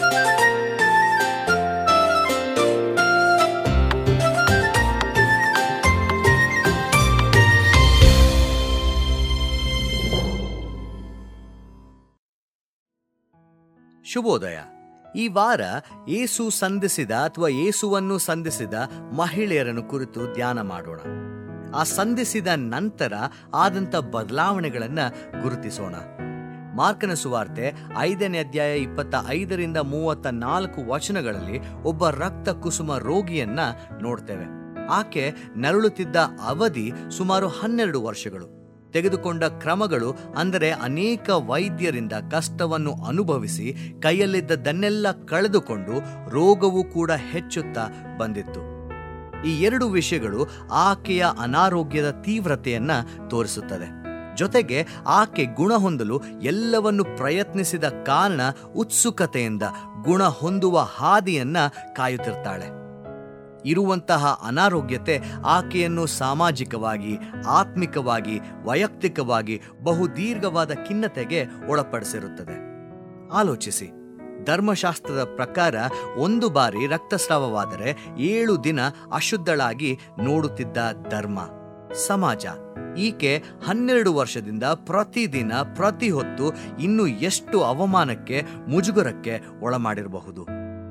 ಶುಭೋದಯ ಈ ವಾರ ಏಸು ಸಂಧಿಸಿದ ಅಥವಾ ಏಸುವನ್ನು ಸಂಧಿಸಿದ ಮಹಿಳೆಯರನ್ನು ಕುರಿತು ಧ್ಯಾನ ಮಾಡೋಣ ಆ ಸಂಧಿಸಿದ ನಂತರ ಆದಂಥ ಬದಲಾವಣೆಗಳನ್ನು ಗುರುತಿಸೋಣ ಮಾರ್ಕನ ಸುವಾರ್ತೆ ಐದನೇ ಅಧ್ಯಾಯ ಇಪ್ಪತ್ತ ಐದರಿಂದ ಮೂವತ್ತ ನಾಲ್ಕು ವಚನಗಳಲ್ಲಿ ಒಬ್ಬ ರಕ್ತ ಕುಸುಮ ರೋಗಿಯನ್ನ ನೋಡ್ತೇವೆ ಆಕೆ ನರಳುತ್ತಿದ್ದ ಅವಧಿ ಸುಮಾರು ಹನ್ನೆರಡು ವರ್ಷಗಳು ತೆಗೆದುಕೊಂಡ ಕ್ರಮಗಳು ಅಂದರೆ ಅನೇಕ ವೈದ್ಯರಿಂದ ಕಷ್ಟವನ್ನು ಅನುಭವಿಸಿ ಕೈಯಲ್ಲಿದ್ದದನ್ನೆಲ್ಲ ಕಳೆದುಕೊಂಡು ರೋಗವು ಕೂಡ ಹೆಚ್ಚುತ್ತಾ ಬಂದಿತ್ತು ಈ ಎರಡು ವಿಷಯಗಳು ಆಕೆಯ ಅನಾರೋಗ್ಯದ ತೀವ್ರತೆಯನ್ನ ತೋರಿಸುತ್ತದೆ ಜೊತೆಗೆ ಆಕೆ ಗುಣ ಹೊಂದಲು ಎಲ್ಲವನ್ನು ಪ್ರಯತ್ನಿಸಿದ ಕಾರಣ ಉತ್ಸುಕತೆಯಿಂದ ಗುಣ ಹೊಂದುವ ಹಾದಿಯನ್ನ ಕಾಯುತ್ತಿರ್ತಾಳೆ ಇರುವಂತಹ ಅನಾರೋಗ್ಯತೆ ಆಕೆಯನ್ನು ಸಾಮಾಜಿಕವಾಗಿ ಆತ್ಮಿಕವಾಗಿ ವೈಯಕ್ತಿಕವಾಗಿ ಬಹುದೀರ್ಘವಾದ ಖಿನ್ನತೆಗೆ ಒಳಪಡಿಸಿರುತ್ತದೆ ಆಲೋಚಿಸಿ ಧರ್ಮಶಾಸ್ತ್ರದ ಪ್ರಕಾರ ಒಂದು ಬಾರಿ ರಕ್ತಸ್ರಾವವಾದರೆ ಏಳು ದಿನ ಅಶುದ್ಧಳಾಗಿ ನೋಡುತ್ತಿದ್ದ ಧರ್ಮ ಸಮಾಜ ಈಕೆ ಹನ್ನೆರಡು ವರ್ಷದಿಂದ ಪ್ರತಿದಿನ ಪ್ರತಿ ಹೊತ್ತು ಇನ್ನು ಎಷ್ಟು ಅವಮಾನಕ್ಕೆ ಮುಜುಗರಕ್ಕೆ ಒಳಮಾಡಿರಬಹುದು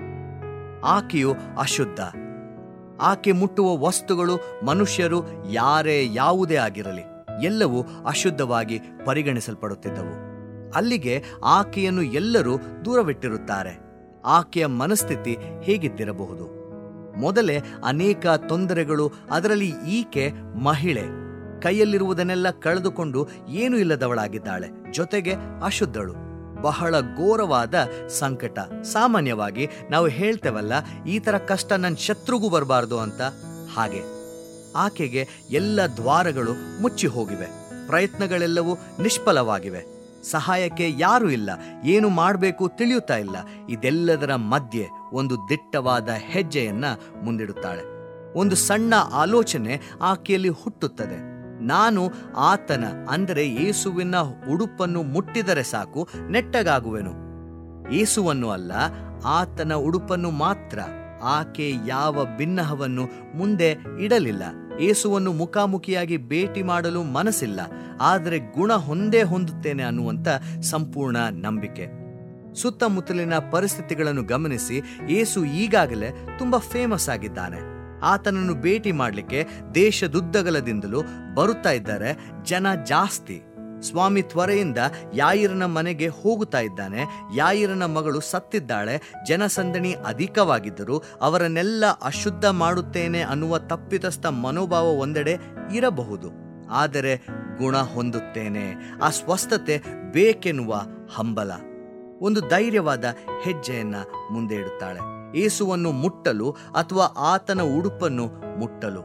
ಆಕೆಯು ಅಶುದ್ಧ ಆಕೆ ಮುಟ್ಟುವ ವಸ್ತುಗಳು ಮನುಷ್ಯರು ಯಾರೇ ಯಾವುದೇ ಆಗಿರಲಿ ಎಲ್ಲವೂ ಅಶುದ್ಧವಾಗಿ ಪರಿಗಣಿಸಲ್ಪಡುತ್ತಿದ್ದವು ಅಲ್ಲಿಗೆ ಆಕೆಯನ್ನು ಎಲ್ಲರೂ ದೂರವಿಟ್ಟಿರುತ್ತಾರೆ ಆಕೆಯ ಮನಸ್ಥಿತಿ ಹೇಗಿದ್ದಿರಬಹುದು ಮೊದಲೇ ಅನೇಕ ತೊಂದರೆಗಳು ಅದರಲ್ಲಿ ಈಕೆ ಮಹಿಳೆ ಕೈಯಲ್ಲಿರುವುದನ್ನೆಲ್ಲ ಕಳೆದುಕೊಂಡು ಏನೂ ಇಲ್ಲದವಳಾಗಿದ್ದಾಳೆ ಜೊತೆಗೆ ಅಶುದ್ಧಳು ಬಹಳ ಘೋರವಾದ ಸಂಕಟ ಸಾಮಾನ್ಯವಾಗಿ ನಾವು ಹೇಳ್ತೇವಲ್ಲ ಈ ಥರ ಕಷ್ಟ ನನ್ನ ಶತ್ರುಗೂ ಬರಬಾರ್ದು ಅಂತ ಹಾಗೆ ಆಕೆಗೆ ಎಲ್ಲ ದ್ವಾರಗಳು ಮುಚ್ಚಿ ಹೋಗಿವೆ ಪ್ರಯತ್ನಗಳೆಲ್ಲವೂ ನಿಷ್ಫಲವಾಗಿವೆ ಸಹಾಯಕ್ಕೆ ಯಾರೂ ಇಲ್ಲ ಏನು ಮಾಡಬೇಕು ತಿಳಿಯುತ್ತಾ ಇಲ್ಲ ಇದೆಲ್ಲದರ ಮಧ್ಯೆ ಒಂದು ದಿಟ್ಟವಾದ ಹೆಜ್ಜೆಯನ್ನ ಮುಂದಿಡುತ್ತಾಳೆ ಒಂದು ಸಣ್ಣ ಆಲೋಚನೆ ಆಕೆಯಲ್ಲಿ ಹುಟ್ಟುತ್ತದೆ ನಾನು ಆತನ ಅಂದರೆ ಯೇಸುವಿನ ಉಡುಪನ್ನು ಮುಟ್ಟಿದರೆ ಸಾಕು ನೆಟ್ಟಗಾಗುವೆನು ಯೇಸುವನ್ನು ಅಲ್ಲ ಆತನ ಉಡುಪನ್ನು ಮಾತ್ರ ಆಕೆ ಯಾವ ಭಿನ್ನಹವನ್ನು ಮುಂದೆ ಇಡಲಿಲ್ಲ ಯೇಸುವನ್ನು ಮುಖಾಮುಖಿಯಾಗಿ ಭೇಟಿ ಮಾಡಲು ಮನಸ್ಸಿಲ್ಲ ಆದರೆ ಗುಣ ಹೊಂದೇ ಹೊಂದುತ್ತೇನೆ ಅನ್ನುವಂಥ ಸಂಪೂರ್ಣ ನಂಬಿಕೆ ಸುತ್ತಮುತ್ತಲಿನ ಪರಿಸ್ಥಿತಿಗಳನ್ನು ಗಮನಿಸಿ ಯೇಸು ಈಗಾಗಲೇ ತುಂಬ ಫೇಮಸ್ ಆಗಿದ್ದಾನೆ ಆತನನ್ನು ಭೇಟಿ ಮಾಡಲಿಕ್ಕೆ ದೇಶದುದ್ದಗಲದಿಂದಲೂ ಬರುತ್ತಾ ಇದ್ದಾರೆ ಜನ ಜಾಸ್ತಿ ಸ್ವಾಮಿ ತ್ವರೆಯಿಂದ ಯಾಯಿರನ ಮನೆಗೆ ಹೋಗುತ್ತಾ ಇದ್ದಾನೆ ಯಾಯಿರನ ಮಗಳು ಸತ್ತಿದ್ದಾಳೆ ಜನಸಂದಣಿ ಅಧಿಕವಾಗಿದ್ದರೂ ಅವರನ್ನೆಲ್ಲ ಅಶುದ್ಧ ಮಾಡುತ್ತೇನೆ ಅನ್ನುವ ತಪ್ಪಿತಸ್ಥ ಮನೋಭಾವ ಒಂದೆಡೆ ಇರಬಹುದು ಆದರೆ ಗುಣ ಹೊಂದುತ್ತೇನೆ ಆ ಸ್ವಸ್ಥತೆ ಬೇಕೆನ್ನುವ ಹಂಬಲ ಒಂದು ಧೈರ್ಯವಾದ ಹೆಜ್ಜೆಯನ್ನ ಮುಂದೆ ಇಡುತ್ತಾಳೆ ಏಸುವನ್ನು ಮುಟ್ಟಲು ಅಥವಾ ಆತನ ಉಡುಪನ್ನು ಮುಟ್ಟಲು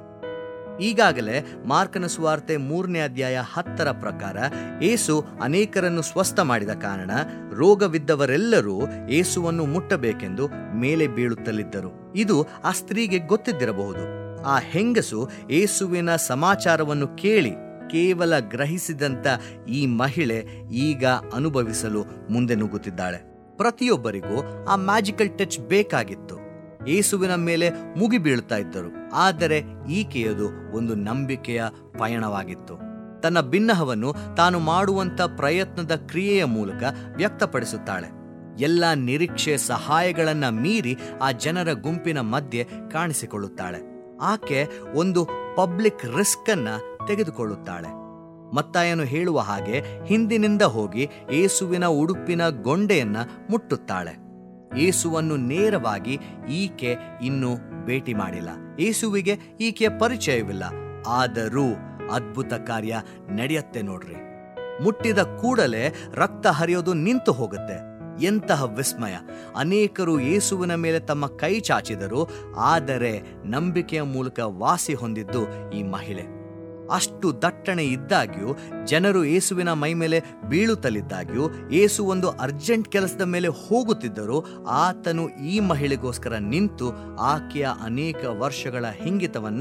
ಈಗಾಗಲೇ ಮಾರ್ಕನ ಸುವಾರ್ತೆ ಮೂರನೇ ಅಧ್ಯಾಯ ಹತ್ತರ ಪ್ರಕಾರ ಏಸು ಅನೇಕರನ್ನು ಸ್ವಸ್ಥ ಮಾಡಿದ ಕಾರಣ ರೋಗವಿದ್ದವರೆಲ್ಲರೂ ಏಸುವನ್ನು ಮುಟ್ಟಬೇಕೆಂದು ಮೇಲೆ ಬೀಳುತ್ತಲಿದ್ದರು ಇದು ಆ ಸ್ತ್ರೀಗೆ ಗೊತ್ತಿದ್ದಿರಬಹುದು ಆ ಹೆಂಗಸು ಏಸುವಿನ ಸಮಾಚಾರವನ್ನು ಕೇಳಿ ಕೇವಲ ಗ್ರಹಿಸಿದಂತ ಈ ಮಹಿಳೆ ಈಗ ಅನುಭವಿಸಲು ಮುಂದೆ ನುಗ್ಗುತ್ತಿದ್ದಾಳೆ ಪ್ರತಿಯೊಬ್ಬರಿಗೂ ಆ ಮ್ಯಾಜಿಕಲ್ ಟಚ್ ಬೇಕಾಗಿತ್ತು ಏಸುವಿನ ಮೇಲೆ ಮುಗಿ ಬೀಳ್ತಾ ಇದ್ದರು ಆದರೆ ಈಕೆಯದು ಒಂದು ನಂಬಿಕೆಯ ಪಯಣವಾಗಿತ್ತು ತನ್ನ ಭಿನ್ನಹವನ್ನು ತಾನು ಮಾಡುವಂತ ಪ್ರಯತ್ನದ ಕ್ರಿಯೆಯ ಮೂಲಕ ವ್ಯಕ್ತಪಡಿಸುತ್ತಾಳೆ ಎಲ್ಲ ನಿರೀಕ್ಷೆ ಸಹಾಯಗಳನ್ನ ಮೀರಿ ಆ ಜನರ ಗುಂಪಿನ ಮಧ್ಯೆ ಕಾಣಿಸಿಕೊಳ್ಳುತ್ತಾಳೆ ಆಕೆ ಒಂದು ಪಬ್ಲಿಕ್ ರಿಸ್ಕ್ ಅನ್ನ ತೆಗೆದುಕೊಳ್ಳುತ್ತಾಳೆ ಮತ್ತಾಯನು ಹೇಳುವ ಹಾಗೆ ಹಿಂದಿನಿಂದ ಹೋಗಿ ಏಸುವಿನ ಉಡುಪಿನ ಗೊಂಡೆಯನ್ನ ಮುಟ್ಟುತ್ತಾಳೆ ಏಸುವನ್ನು ನೇರವಾಗಿ ಈಕೆ ಇನ್ನು ಭೇಟಿ ಮಾಡಿಲ್ಲ ಏಸುವಿಗೆ ಈಕೆಯ ಪರಿಚಯವಿಲ್ಲ ಆದರೂ ಅದ್ಭುತ ಕಾರ್ಯ ನಡೆಯುತ್ತೆ ನೋಡ್ರಿ ಮುಟ್ಟಿದ ಕೂಡಲೇ ರಕ್ತ ಹರಿಯೋದು ನಿಂತು ಹೋಗುತ್ತೆ ಎಂತಹ ವಿಸ್ಮಯ ಅನೇಕರು ಯೇಸುವಿನ ಮೇಲೆ ತಮ್ಮ ಕೈ ಚಾಚಿದರು ಆದರೆ ನಂಬಿಕೆಯ ಮೂಲಕ ವಾಸಿ ಹೊಂದಿದ್ದು ಈ ಮಹಿಳೆ ಅಷ್ಟು ದಟ್ಟಣೆ ಇದ್ದಾಗ್ಯೂ ಜನರು ಏಸುವಿನ ಮೈ ಮೇಲೆ ಬೀಳುತ್ತಲಿದ್ದಾಗ್ಯೂ ಏಸು ಒಂದು ಅರ್ಜೆಂಟ್ ಕೆಲಸದ ಮೇಲೆ ಹೋಗುತ್ತಿದ್ದರೂ ಆತನು ಈ ಮಹಿಳೆಗೋಸ್ಕರ ನಿಂತು ಆಕೆಯ ಅನೇಕ ವರ್ಷಗಳ ಹಿಂಗಿತವನ್ನ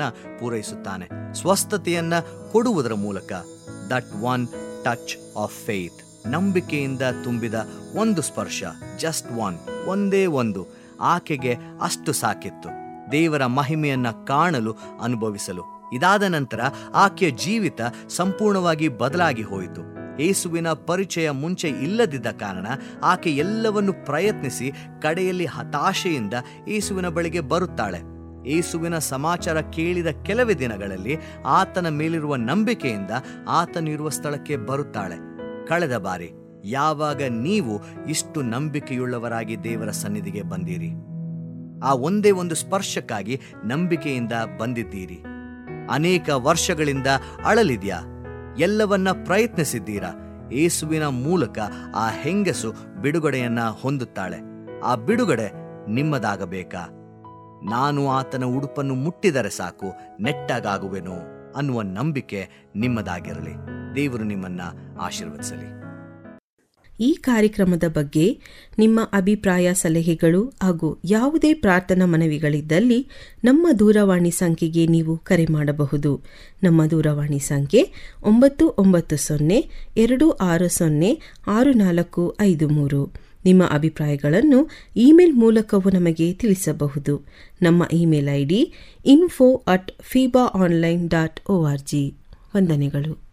ಪೂರೈಸುತ್ತಾನೆ ಸ್ವಸ್ಥತೆಯನ್ನ ಕೊಡುವುದರ ಮೂಲಕ that one touch of faith ನಂಬಿಕೆಯಿಂದ ತುಂಬಿದ ಒಂದು ಸ್ಪರ್ಶ ಜಸ್ಟ್ ಒನ್ ಒಂದೇ ಒಂದು ಆಕೆಗೆ ಅಷ್ಟು ಸಾಕಿತ್ತು ದೇವರ ಮಹಿಮೆಯನ್ನ ಕಾಣಲು ಅನುಭವಿಸಲು ಇದಾದ ನಂತರ ಆಕೆಯ ಜೀವಿತ ಸಂಪೂರ್ಣವಾಗಿ ಬದಲಾಗಿ ಹೋಯಿತು ಏಸುವಿನ ಪರಿಚಯ ಮುಂಚೆ ಇಲ್ಲದಿದ್ದ ಕಾರಣ ಆಕೆ ಎಲ್ಲವನ್ನು ಪ್ರಯತ್ನಿಸಿ ಕಡೆಯಲ್ಲಿ ಹತಾಶೆಯಿಂದ ಏಸುವಿನ ಬಳಿಗೆ ಬರುತ್ತಾಳೆ ಏಸುವಿನ ಸಮಾಚಾರ ಕೇಳಿದ ಕೆಲವೇ ದಿನಗಳಲ್ಲಿ ಆತನ ಮೇಲಿರುವ ನಂಬಿಕೆಯಿಂದ ಆತನಿರುವ ಸ್ಥಳಕ್ಕೆ ಬರುತ್ತಾಳೆ ಕಳೆದ ಬಾರಿ ಯಾವಾಗ ನೀವು ಇಷ್ಟು ನಂಬಿಕೆಯುಳ್ಳವರಾಗಿ ದೇವರ ಸನ್ನಿಧಿಗೆ ಬಂದಿರಿ ಆ ಒಂದೇ ಒಂದು ಸ್ಪರ್ಶಕ್ಕಾಗಿ ನಂಬಿಕೆಯಿಂದ ಬಂದಿದ್ದೀರಿ ಅನೇಕ ವರ್ಷಗಳಿಂದ ಅಳಲಿದ್ಯಾ ಎಲ್ಲವನ್ನ ಪ್ರಯತ್ನಿಸಿದ್ದೀರಾ ಏಸುವಿನ ಮೂಲಕ ಆ ಹೆಂಗಸು ಬಿಡುಗಡೆಯನ್ನ ಹೊಂದುತ್ತಾಳೆ ಆ ಬಿಡುಗಡೆ ನಿಮ್ಮದಾಗಬೇಕಾ ನಾನು ಆತನ ಉಡುಪನ್ನು ಮುಟ್ಟಿದರೆ ಸಾಕು ನೆಟ್ಟಾಗುವೆನು ಅನ್ನುವ ನಂಬಿಕೆ ನಿಮ್ಮದಾಗಿರಲಿ ದೇವರು ನಿಮ್ಮನ್ನ ಆಶೀರ್ವದಿಸಲಿ ಈ ಕಾರ್ಯಕ್ರಮದ ಬಗ್ಗೆ ನಿಮ್ಮ ಅಭಿಪ್ರಾಯ ಸಲಹೆಗಳು ಹಾಗೂ ಯಾವುದೇ ಪ್ರಾರ್ಥನಾ ಮನವಿಗಳಿದ್ದಲ್ಲಿ ನಮ್ಮ ದೂರವಾಣಿ ಸಂಖ್ಯೆಗೆ ನೀವು ಕರೆ ಮಾಡಬಹುದು ನಮ್ಮ ದೂರವಾಣಿ ಸಂಖ್ಯೆ ಒಂಬತ್ತು ಒಂಬತ್ತು ಸೊನ್ನೆ ಎರಡು ಆರು ಸೊನ್ನೆ ಆರು ನಾಲ್ಕು ಐದು ಮೂರು ನಿಮ್ಮ ಅಭಿಪ್ರಾಯಗಳನ್ನು ಇಮೇಲ್ ಮೂಲಕವೂ ನಮಗೆ ತಿಳಿಸಬಹುದು ನಮ್ಮ email I D info at fiba online dot O R G ವಂದನೆಗಳು